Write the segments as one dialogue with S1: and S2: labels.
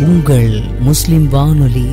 S1: உங்கள் முஸ்லிம் வானொலி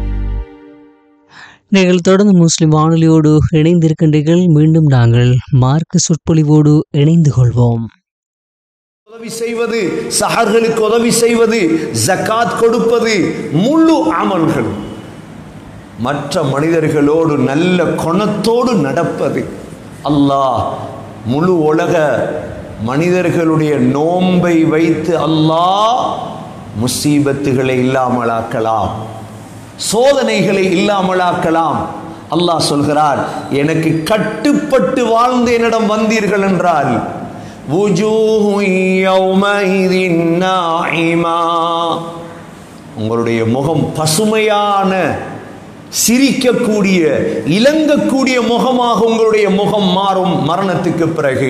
S1: நீங்கள் தொடர்ந்து முஸ்லிம் வானொலியோடு இணைந்திருக்கின்றீர்கள் மீண்டும் நாங்கள் மார்க்க சொற்பொழிவோடு இணைந்து கொள்வோம்
S2: உதவி செய்வது சஹர்களுக்கு உதவி செய்வது ஜக்காத் கொடுப்பது முழு அமல்கள் மற்ற மனிதர்களோடு நல்ல குணத்தோடு நடப்பது அல்லாஹ் முழு உலக மனிதர்களுடைய நோன்பை வைத்து அல்லாஹ் முசீபத்துகளை இல்லாமலாக்கலாம் சோதனைகளை இல்லாமலாக்கலாம் அல்லாஹ் சொல்கிறார் எனக்கு கட்டுப்பட்டு வாழ்ந்து என்னிடம் வந்தீர்கள் என்றால் وجوه يومئذ ناعمة உங்களுடைய முகம் பசுமையான சிரிக்கக்கூடிய இலங்கக்கூடிய முகமாக உங்களுடைய முகம் மாறும் மரணத்துக்கு பிறகு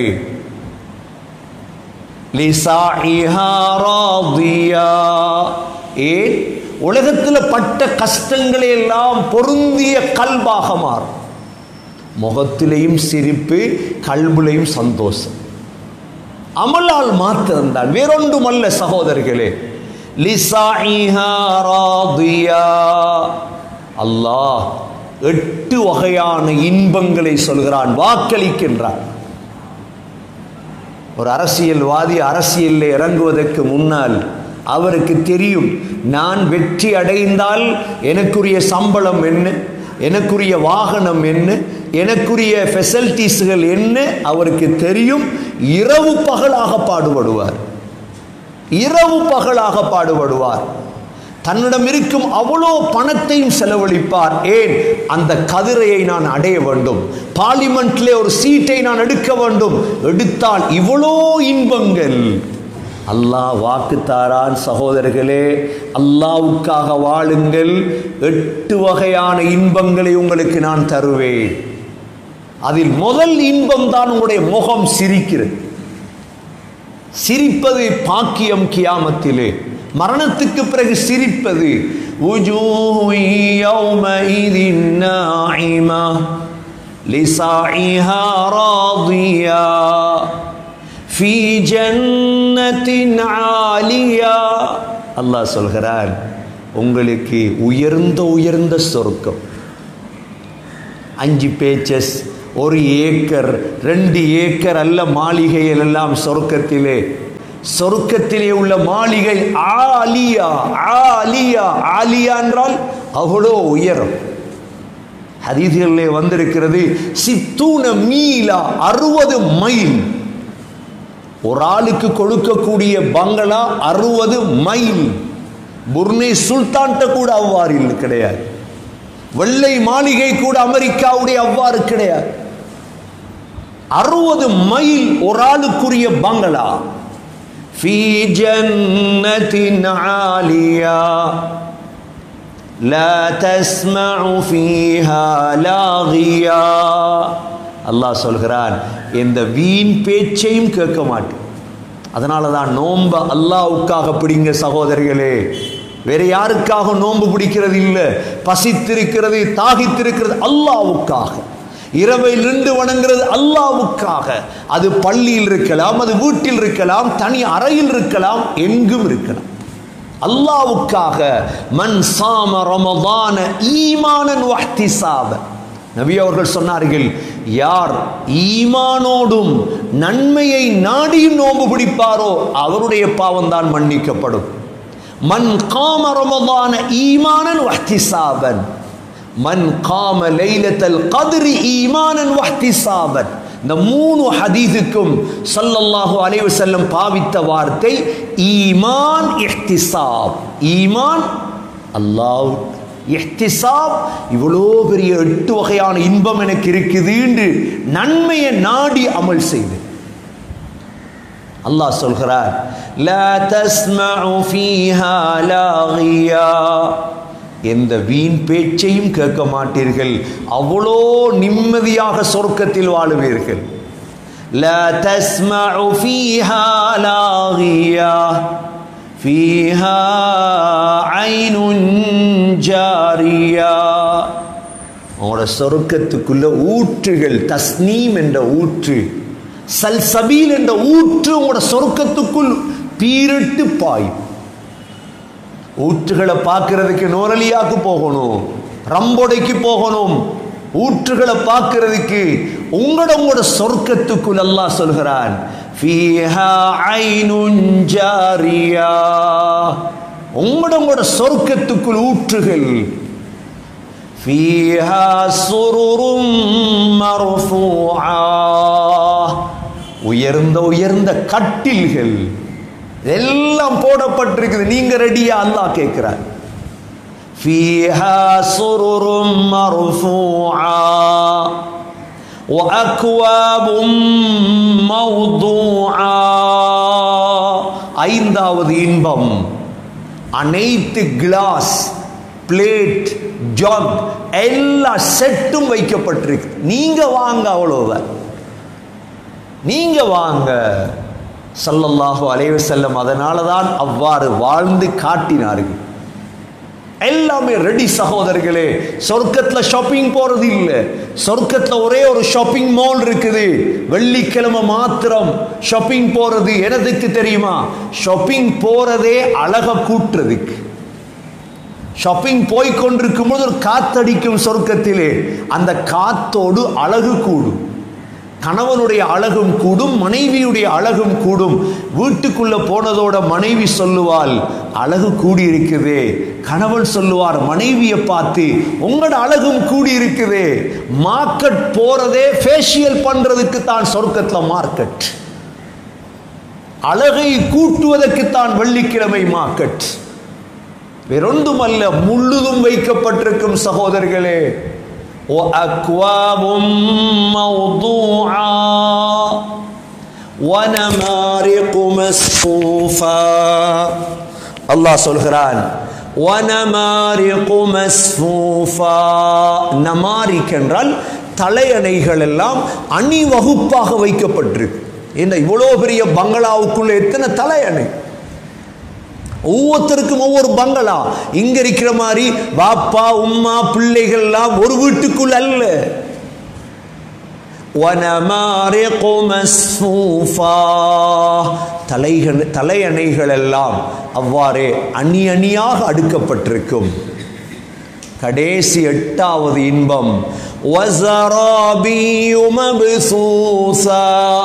S2: லிசாஇஹா ராதியா ஏன் உலகத்தில் பட்ட கஷ்டங்களை எல்லாம் பொருந்திய கல்பாக மாறும் முகத்திலையும் சிரிப்பு கல்புலையும் சந்தோஷம் அமலால் மாத்திருந்தான் வேறொன்றுமல்ல சகோதரர்களே லிசாஇஹா ராதியா அல்லாஹ் எட்டு வகையான இன்பங்களை சொல்கிறான் வாக்களிக்கின்றான் ஒரு அரசியல்வாதி அரசியலில் இறங்குவதற்கு முன்னால் அவருக்கு தெரியும் நான் வெற்றி அடைந்தால் எனக்குரிய சம்பளம் என்ன எனக்குரிய வாகனம் என்ன எனக்குரிய ஃபெசிலிட்டிஸ்கள் என்ன அவருக்கு தெரியும் இரவு பகலாக பாடுபடுவார் இரவு பகலாக பாடுபடுவார் தன்னிடம் இருக்கும் அவ்வளோ பணத்தையும் செலவழிப்பார் ஏன் அந்த கதிரையை நான் அடைய வேண்டும் பார்லிமெண்ட்ல ஒரு சீட்டை நான் எடுக்க வேண்டும் எடுத்தால் இவ்வளோ இன்பங்கள் அல்லாஹ் வாக்கு தாரான் சகோதரர்களே அல்லாவுக்காக வாழுங்கள் எட்டு வகையான இன்பங்களை உங்களுக்கு நான் தருவேன் அதில் முதல் இன்பம் தான் உங்களுடைய முகம் சிரிக்கிறது சிரிப்பது பாக்கியம் கியாமத்திலே மரணத்துக்கு பிறகு சிரிப்பது وجوه يومئذ ناعمة لسعيها راضية في جنة عالية அல்லாஹ் சொல்கிறார் உங்களுக்கு உயர்ந்த உயர்ந்த சொர்க்கம் அஞ்சு பேச்சஸ் ஒரு ஏக்கர் ரெண்டு ஏக்கர் அல்ல மாளிகைகள் எல்லாம் சொர்க்கத்திலே சொர்க்கத்திலே உள்ள மாளிகை ஆலியா ஆலியா ஆலியா என்றால் அவ்வளோ உயரம் ஹதீதிகளிலே வந்திருக்கிறது சித்தூன மீலா அறுபது மைல் ஒரு ஆளுக்கு கொடுக்கக்கூடிய பங்களா அறுபது மைல் புர்னே சுல்தான்கிட்ட கூட அவ்வாறு இல்லை கிடையாது வெள்ளை மாளிகை கூட அமெரிக்காவுடைய அவ்வாறு கிடையாது அறுபது மைல் ஒரு ஆளுக்குரிய பங்களா في جنة عالية لا تسمع فيها لاغيا அல்லாஹ் சொல்கிறான் எந்த வீண் பேச்சையும் கேட்க மாட்டேன் அதனால தான் நோன்ப அல்லாவுக்காக பிடிங்க சகோதரிகளே வேற யாருக்காக நோன்பு பிடிக்கிறது இல்லை பசித்திருக்கிறது தாகித்திருக்கிறது அல்லாவுக்காக இரவை நின்று வணங்குறது அல்லாவுக்காக அது பள்ளியில் இருக்கலாம் அது வீட்டில் இருக்கலாம் தனி அறையில் இருக்கலாம் எங்கும் இருக்கலாம் அல்லாவுக்காக மன் சாம ரமதான ஈமானன் வஹ்திசாப நபி அவர்கள் சொன்னார்கள் யார் ஈமானோடும் நன்மையை நாடியும் நோன்பு பிடிப்பாரோ அவருடைய பாவம் தான் மன்னிக்கப்படும் மன் காம ரமதான ஈமானன் வஹ்திசாபன் மன் காம லைலத்தல் கதிரி ஈமானன் வஹ்திசாபன் இந்த மூணு ஹதீஸுக்கும் சல்லல்லாஹு அலைஹி வஸல்லம் பாவித்த வார்த்தை ஈமான் இஹ்திசாப் ஈமான் அல்லாஹ் இஹ்திசாப் இவ்வளோ பெரிய எட்டு வகையான இன்பம் எனக்கு இருக்குது என்று நன்மையை நாடி அமல் செய்து அல்லாஹ் சொல்கிறார் லா தஸ்மஉ ஃபீஹா லாகியா எந்த வீண் பேச்சையும் கேட்க மாட்டீர்கள் அவ்வளோ நிம்மதியாக சொர்க்கத்தில் வாழுவீர்கள் لا تسمع فيها لاغية فيها عين جارية உங்களோட சொர்க்கத்துக்குள்ள ஊற்றுகள் தஸ்னீம் என்ற ஊற்று சல்சபீல் என்ற ஊற்று உங்களோட சொர்க்கத்துக்குள் பீரிட்டு பாயும் ஊற்றுகளை பார்க்கறதுக்கு நோரலியாக்கு போகணும் ரம்போடைக்கு போகணும் ஊற்றுகளை பார்க்கறதுக்கு உங்களோட உங்களோட சொர்க்கத்துக்குள் அல்லாஹ் சொல்கிறான் ஃபீஹா ஐனுன் ஜாரியா உங்களோட உங்களோட சொர்க்கத்துக்குள் ஊற்றுகள் ஃபீஹா சுருரும் மர்ஃபூஆ உயர்ந்த உயர்ந்த கட்டில்கள் எல்லாம் போடப்பட்டிருக்குது நீங்க ரெடியா அல்லாஹ் கேட்கிறார் فيها سرر مرفوعة وأكواب موضوعة ஐந்தாவது இன்பம் அனைத்து கிளாஸ் பிளேட் ஜாக் எல்லா செட்டும் வைக்கப்பட்டிருக்கு நீங்க வாங்க அவ்வளோதான் நீங்க வாங்க சல்லல்லாஹு அலைஹி செல்லம் அதனால தான் அவ்வாறு வாழ்ந்து காட்டினார்கள் எல்லாமே ரெடி சகோதரர்களே சொர்க்கத்துல ஷாப்பிங் போறது இல்ல சொர்க்கத்துல ஒரே ஒரு ஷாப்பிங் மால் இருக்குது வெள்ளிக்கிழமை மாத்திரம் ஷாப்பிங் போறது எனதுக்கு தெரியுமா ஷாப்பிங் போறதே அழக கூட்டுறதுக்கு ஷாப்பிங் போய் கொண்டிருக்கும் போது ஒரு காத்தடிக்கும் சொர்க்கத்திலே அந்த காத்தோடு அழகு கூடும் கணவனுடைய அழகும் கூடும் மனைவியுடைய அழகும் கூடும் வீட்டுக்குள்ள போனதோட மனைவி சொல்லுவாள் அழகு கூடி இருக்குதே கணவன் சொல்லுவார் மனைவியை பார்த்து உங்களோட அழகும் கூடி இருக்குதே மார்க்கெட் போறதே ஃபேஷியல் பண்றதுக்கு தான் சொர்க்கத்துல மார்க்கெட் அழகை கூட்டுவதற்கு தான் வெள்ளிக்கிழமை மார்க்கெட் வேறொன்றுமல்ல முழுதும் வைக்கப்பட்டிருக்கும் சகோதரர்களே وأكواب موضوعة ونمارق مصفوفة الله சொல்கிறான் ونمارق مصفوفة நமாரிக் என்றால் தலையணைகள் எல்லாம் அணிவகுப்பாக வைக்கப்பட்டிருக்கு என்ன இவ்வளோ பெரிய பங்களாவுக்குள்ள எத்தனை தலையணை ஒவ்வொருத்தருக்கும் ஒவ்வொரு பங்களா இங்க இருக்கிற மாதிரி பாப்பா உம்மா பிள்ளைகள் எல்லாம் ஒரு வீட்டுக்குள் அல்ல وَنَمَارِقُ مَصْفُوفًا தலைகள் தலையணைகள் எல்லாம் அவ்வாறே அணி அணியாக அடுக்கப்பட்டிருக்கும் கடைசி எட்டாவது இன்பம் وَزَرَابِيُّ مَبْثُوثًا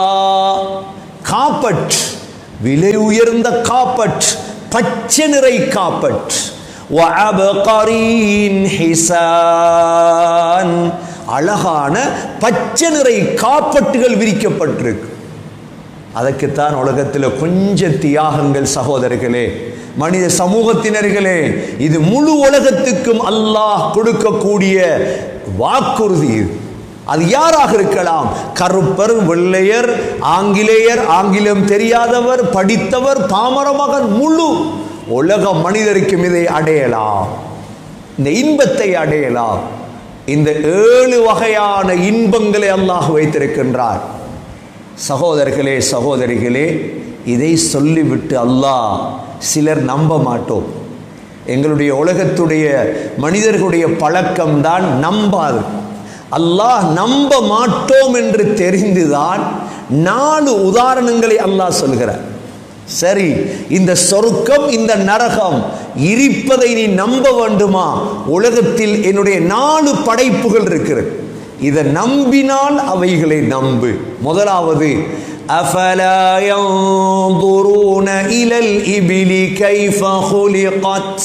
S2: காப்பட் விலை உயர்ந்த காப்பட் பச்சை நிறை காப்பட் وَعَبْقَرِينْ حِسَانٍ அழகான பச்சை நிறை காப்பட்டுகள் விரிக்கப்பட்டிருக்கு அதற்குத்தான் உலகத்தில் கொஞ்சம் தியாகங்கள் சகோதரர்களே மனித சமூகத்தினர்களே இது முழு உலகத்துக்கும் அல்லாஹ் கொடுக்கக்கூடிய வாக்குறுதி இது. அது யாராக இருக்கலாம் கருப்பர் வெள்ளையர் ஆங்கிலேயர் ஆங்கிலம் தெரியாதவர் படித்தவர் பாமர மகன் முழு உலக மனிதருக்கும் இதை அடையலாம் இந்த இன்பத்தை அடையலாம் இந்த ஏழு வகையான இன்பங்களை அல்லாஹ் வைத்திருக்கின்றார் சகோதரர்களே சகோதரிகளே இதை சொல்லிவிட்டு அல்லாஹ் சிலர் நம்ப மாட்டோம் எங்களுடைய உலகத்துடைய மனிதர்களுடைய பழக்கம்தான் நம்பாது அல்லாஹ் நம்ப மாட்டோம் என்று தெரிந்துதான் நாலு உதாரணங்களை அல்லாஹ் சொல்கிறார் சரி இந்த சொர்க்கம் இந்த நரகம் இருப்பதை நீ நம்ப வேண்டுமா உலகத்தில் என்னுடைய நாலு படைப்புகள் இருக்கிறது இதை நம்பினால் அவைகளை நம்பு முதலாவது أفلا ينظرون إلى الإبل كيف خلقت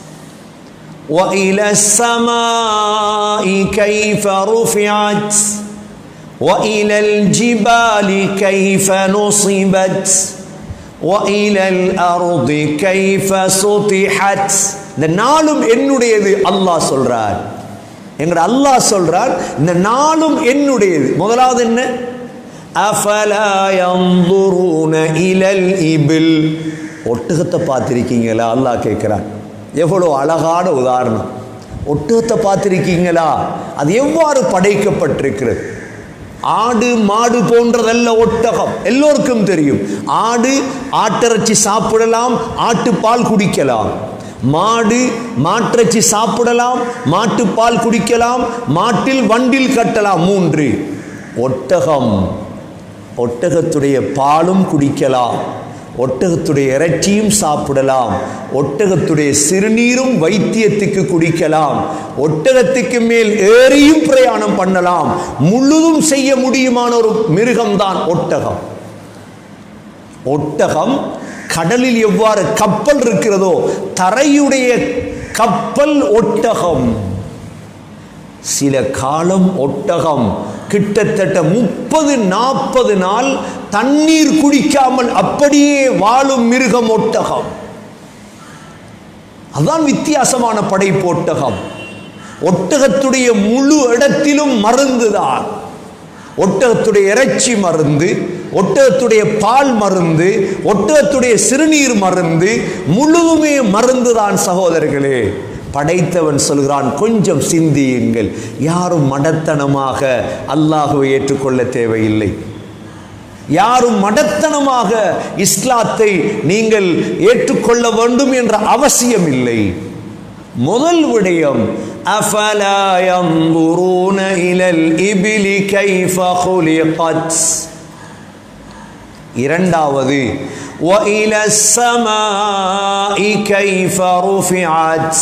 S2: وإلى السماء كيف رفعت وإلى الجبال كيف نصبت وإلى الأرض كيف سطحت இந்த நாளும் என்னுடையது அல்லாஹ் சொல்றார் எங்கட அல்லாஹ் சொல்றார் இந்த நாளும் என்னுடையது முதலாவது என்ன அஃபலா யன்துரூன இலல் இபில் ஒட்டகத்தை பார்த்திருக்கீங்களா அல்லாஹ் கேட்கிறான் எவ்வளோ அழகான உதாரணம் ஒட்டகத்தை பார்த்திருக்கீங்களா அது எவ்வாறு படைக்கப்பட்டிருக்கிறது ஆடு மாடு போன்றதல்ல ஒட்டகம் எல்லோருக்கும் தெரியும் ஆடு ஆட்டிறைச்சி சாப்பிடலாம் ஆட்டுப்பால் குடிக்கலாம் மாடு மாட்டிறைச்சி சாப்பிடலாம் மாட்டுப்பால் குடிக்கலாம் மாட்டில் வண்டில் கட்டலாம் மூன்று ஒட்டகம் ஒட்டகத்துடைய பாலும் குடிக்கலாம் ஒட்டகத்துடைய இறைச்சியும் சாப்பிடலாம் ஒட்டகத்துடைய சிறுநீரும் வைத்தியத்துக்கு குடிக்கலாம் ஒட்டகத்துக்கு மேல் ஏறியும் பிரயாணம் பண்ணலாம் முழுதும் செய்ய முடியுமான ஒரு மிருகம்தான் ஒட்டகம் ஒட்டகம் கடலில் எவ்வாறு கப்பல் இருக்கிறதோ தரையுடைய கப்பல் ஒட்டகம் சில காலம் ஒட்டகம் கிட்டத்தட்ட முப்பது நாற்பது நாள் தண்ணீர் குடிக்காமல் அப்படியே வாழும் மிருகம் ஒட்டகம் அதான் வித்தியாசமான படைப்பு ஒட்டகம் ஒட்டகத்துடைய முழு இடத்திலும் மருந்துதான் ஒட்டகத்துடைய இறைச்சி மருந்து ஒட்டகத்துடைய பால் மருந்து ஒட்டகத்துடைய சிறுநீர் மருந்து முழுதுமே மருந்துதான் சகோதரர்களே படைத்தவன் சொல்கிறான் கொஞ்சம் சிந்தியுங்கள் யாரும் மடத்தனமாக அல்லாஹுவை ஏற்றுக்கொள்ள தேவையில்லை யாரும் மடத்தனமாக இஸ்லாத்தை நீங்கள் ஏற்றுக்கொள்ள வேண்டும் என்ற அவசியம் இல்லை முதல் விடயம் أفلا ينظرون إلى الإبل كيف خلقت இரண்டாவது وإلى السماء كيف رفعت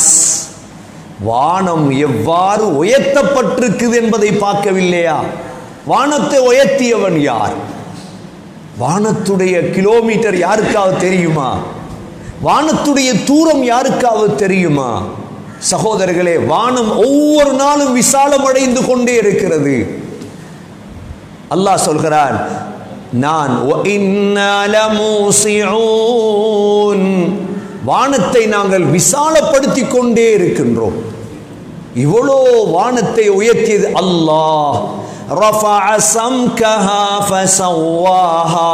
S2: வானம் எவ்வாறு உயர்த்தப்பட்டிருக்குது என்பதை பார்க்கவில்லையா வானத்தை உயர்த்தியவன் யார் வானத்துடைய கிலோமீட்டர் யாருக்காவது தெரியுமா வானத்துடைய தூரம் யாருக்காவது தெரியுமா சகோதரர்களே வானம் ஒவ்வொரு நாளும் விசாலம் அடைந்து கொண்டே இருக்கிறது அல்லாஹ் சொல்கிறான் நான் وَإِنَّا لَمُوسِعُونَ வானத்தை நாங்கள் விசாலப்படுத்தி கொண்டே இருக்கின்றோம் இவ்வளோ வானத்தை உயர்த்தியது அல்லாஹ் رفع سمكها فسواها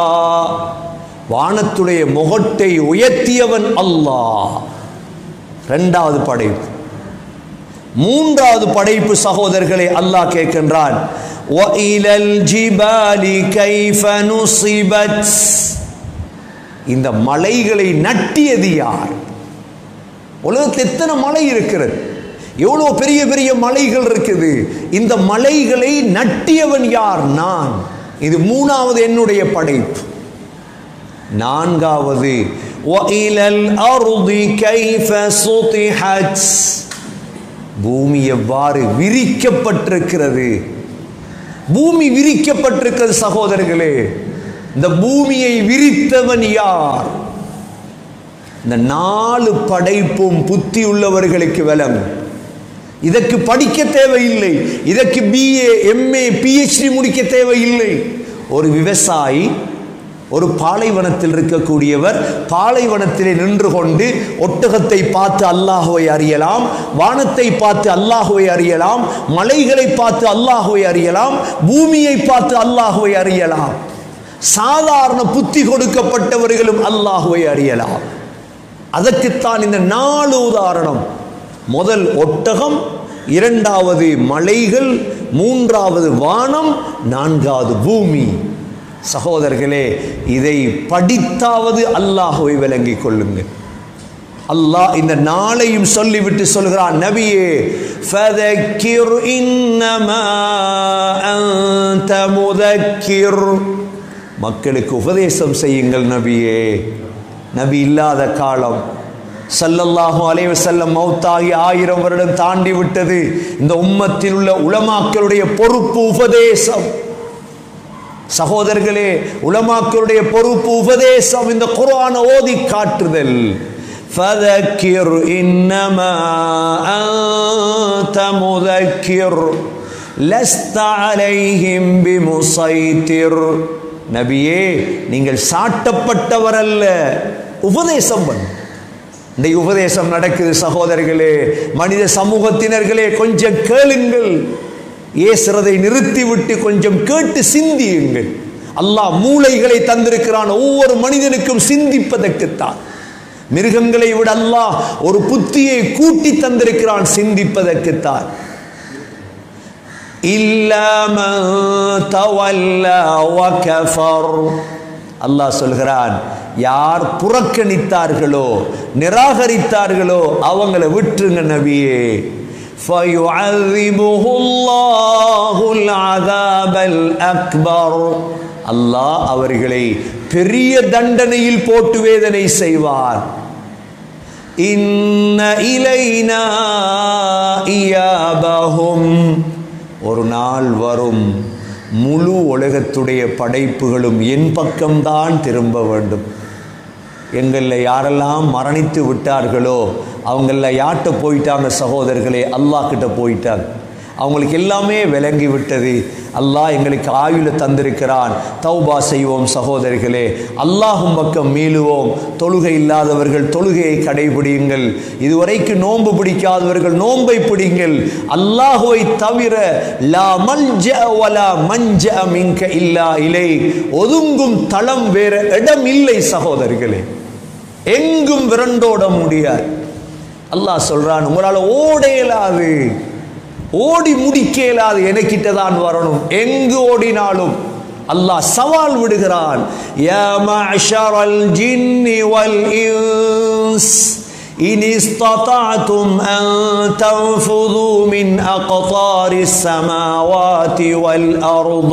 S2: வானத்துடைய முகட்டை உயர்த்தியவன் அல்லாஹ் இரண்டாவது படைப்பு மூன்றாவது படைப்பு சகோதரர்களை அல்லாஹ் கேட்கின்றான் وَإِلَى الْجِبَالِ كَيْفَ نُصِبَتْ இந்த மலைகளை நட்டியது யார் உலகத்தில் எத்தனை மலை இருக்கிறது எவ்வளோ பெரிய பெரிய மலைகள் இருக்குது இந்த மலைகளை நட்டியவன் யார் நான் இது மூணாவது என்னுடைய படைப்பு நான்காவது وَإِلَى الْأَرْضِ كَيْفَ سُطِحَتْ பூமி எவ்வாறு விரிக்கப்பட்டிருக்கிறது பூமி விரிக்கப்பட்டிருக்கிறது சகோதரர்களே இந்த பூமியை விரித்தவன் யார் இந்த நாலு படைப்பும் புத்தி உள்ளவர்களுக்கு விளங்கும் இதற்கு படிக்க தேவையில்லை இதற்கு பிஏ எம்ஏ பிஹெச்டி முடிக்க தேவையில்லை ஒரு விவசாயி ஒரு பாலைவனத்தில் இருக்கக்கூடியவர் பாலைவனத்திலே நின்று கொண்டு ஒட்டகத்தை பார்த்து அல்லாஹுவை அறியலாம் வானத்தை பார்த்து அல்லாஹுவை அறியலாம் மலைகளை பார்த்து அல்லாஹுவை அறியலாம் பூமியை பார்த்து அல்லாஹுவை அறியலாம் சாதாரண புத்தி கொடுக்கப்பட்டவர்களும் அல்லாஹுவை அறியலாம் அதற்குத்தான் இந்த நாலு உதாரணம் முதல் ஒட்டகம் இரண்டாவது மலைகள் மூன்றாவது வானம் நான்காவது பூமி சகோதரர்களே இதை படித்தாவது அல்லாஹுவை விளங்கிக் கொள்ளுங்கள் அல்லாஹ் இந்த நாளையும் சொல்லிவிட்டு சொல்கிறான் நபியே فذكر إنما أنت مذكر மக்களுக்கு உபதேசம் செய்யுங்கள் நபியே நபி இல்லாத காலம் சல்லல்லாஹு அலைஹி வஸல்லம் மௌத்தாகி ஆயிரம் வருடம் தாண்டி விட்டது இந்த உம்மத்தில் உள்ள உலமாக்களுடைய பொறுப்பு உபதேசம் சகோதரர்களே உலமாக்களுடைய பொறுப்பு உபதேசம் இந்த குர்ஆனை ஓதி காட்டுதல் فذكر إنما أنت مذكر لست عليهم بمسيطر நபியே நீங்கள் சாட்டப்பட்டவர் அல்ல உபதேசம் பண்ணு இந்த உபதேசம் நடக்குது சகோதரர்களே மனித சமூகத்தினர்களே கொஞ்சம் கேளுங்கள் ஏசுறதை நிறுத்திவிட்டு கொஞ்சம் கேட்டு சிந்தியுங்கள் அல்லாஹ் மூளைகளை தந்திருக்கிறான் ஒவ்வொரு மனிதனுக்கும் சிந்திப்பதற்குத்தான் மிருகங்களை விட அல்லாஹ் ஒரு புத்தியை கூட்டி தந்திருக்கிறான் சிந்திப்பதற்குத்தான் அல்லாஹ் சொல்கிறான் யார் புறக்கணித்தார்களோ நிராகரித்தார்களோ அவங்களை விட்டுருங்க நபியே فيعذبه الله العذاب الأكبر அல்லாஹ் அவர்களை பெரிய தண்டனையில் போட்டு வேதனை செய்வார் இன்ன இலைனா இயாபஹும் ஒரு நாள் வரும் முழு உலகத்துடைய படைப்புகளும் என் பக்கம்தான் திரும்ப வேண்டும் எங்களில் யாரெல்லாம் மரணித்து விட்டார்களோ அவங்களில் யார்கிட்ட போயிட்டாங்க சகோதரர்களே அல்லாஹ் கிட்ட போயிட்டாங்க அவங்களுக்கு எல்லாமே விளங்கி விட்டது அல்லாஹ் எங்களுக்கு ஆயுள தந்திருக்கிறான் தௌபா செய்வோம் சகோதரிகளே அல்லாஹும் பக்கம் மீளுவோம் தொழுகை இல்லாதவர்கள் தொழுகையை கடைபிடியுங்கள் இதுவரைக்கு நோன்பு பிடிக்காதவர்கள் நோன்பை பிடிங்கள் அல்லாஹுவை தவிர லா மல்ஜ வலா மஞ்ச மின்க இல்லா இலை ஒதுங்கும் தளம் வேற இடம் இல்லை சகோதரிகளே எங்கும் விரண்டோட முடியாது அல்லாஹ் சொல்றான் உங்களால் ஓட இயலாது ஓடி முடிக்க இயலாது எனக்கிட்ட தான் வரணும் எங்கு ஓடினாலும் அல்லாஹ் சவால் விடுகிறான் யா மஅஷரல் ஜின்னி வல் இன்ஸ் إن استطعتم أن تنفذوا من أقطار السماوات والأرض